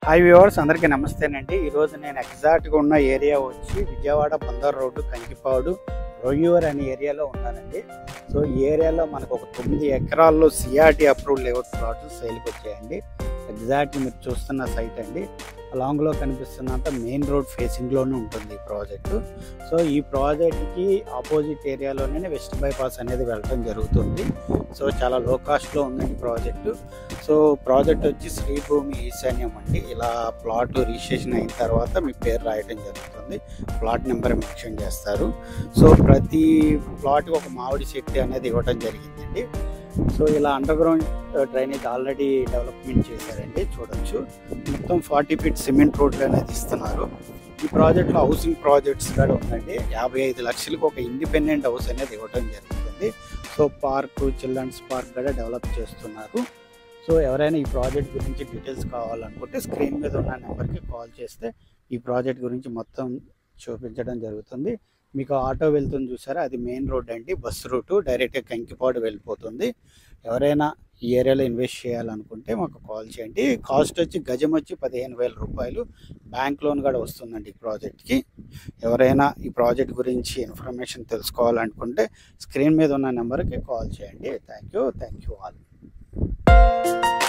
hi viewers అందరికీ నమస్తేనండి ఈరోజు నేను ఎగ్జాక్ట్గా ఉన్న ఏరియా వచ్చి విజయవాడ బందర్ రోడ్డు కంకిపాడు రొయ్యూర్ అనే ఏరియాలో ఉన్నానండి సో ఈ ఏరియాలో మనకు ఒక తొమ్మిది ఎకరాల్లో సిఆర్టీ అప్రూవ్ లేఅవుట్ ప్లాట్లు సేల్కి వచ్చాయండి ఎగ్జాక్ట్ మీరు చూస్తున్న సైట్ అండి అలాంగ్లో కనిపిస్తున్నంత మెయిన్ రోడ్ ఫేసింగ్లోనే ఉంటుంది ఈ ప్రాజెక్టు సో ఈ ప్రాజెక్ట్కి ఆపోజిట్ ఏరియాలోనే వెస్ట్ బైపాస్ అనేది వెళ్ళడం జరుగుతుంది సో చాలా లో కాస్ట్లో ఉందండి ప్రాజెక్టు సో ప్రాజెక్ట్ వచ్చి శ్రీభూమి ఈశాన్యం అండి ఇలా ప్లాట్ రిజిస్ట్రేషన్ అయిన తర్వాత మీ పేరు రాయడం జరుగుతుంది ప్లాట్ నెంబర్ మెన్షన్ చేస్తారు సో ప్రతి ప్లాట్కి ఒక మామిడి చెట్టు అనేది ఇవ్వడం జరిగిందండి సో ఇలా underground drainage already development చేశారండి చూడొచ్చు మొత్తం ఫార్టీ ఫీట్ సిమెంట్ రోడ్లు అనేది ఇస్తున్నారు ఈ ప్రాజెక్ట్లో హౌసింగ్ ప్రాజెక్ట్స్ కూడా ఉందండి యాభై ఐదు లక్షలకు ఒక ఇండిపెండెంట్ హౌస్ అనేది ఇవ్వడం జరుగుతుంది సో పార్క్ చిల్డ్రన్స్ పార్క్ కూడా డెవలప్ చేస్తున్నారు సో ఎవరైనా ఈ ప్రాజెక్ట్ గురించి డీటెయిల్స్ కావాలనుకుంటే స్క్రీన్ మీద ఉన్న నెంబర్కి కాల్ చేస్తే ఈ ప్రాజెక్ట్ గురించి మొత్తం చూపించడం జరుగుతుంది మీకు ఆటో వెళ్తుంది చూసారా అది మెయిన్ రోడ్ అండి బస్ రూటు డైరెక్ట్గా కంకిపాడు వెళ్ళిపోతుంది ఎవరైనా ఈ ఏరియాలో ఇన్వెస్ట్ చేయాలనుకుంటే మాకు కాల్ చేయండి కాస్ట్ వచ్చి గజం వచ్చి పదిహేను వేల రూపాయలు బ్యాంక్ లోన్ కూడా వస్తుందండి ఈ ప్రాజెక్ట్కి ఎవరైనా ఈ ప్రాజెక్ట్ గురించి ఇన్ఫర్మేషన్ తెలుసుకోవాలనుకుంటే స్క్రీన్ మీద ఉన్న నెంబర్కి కాల్ చేయండి thank you thank you all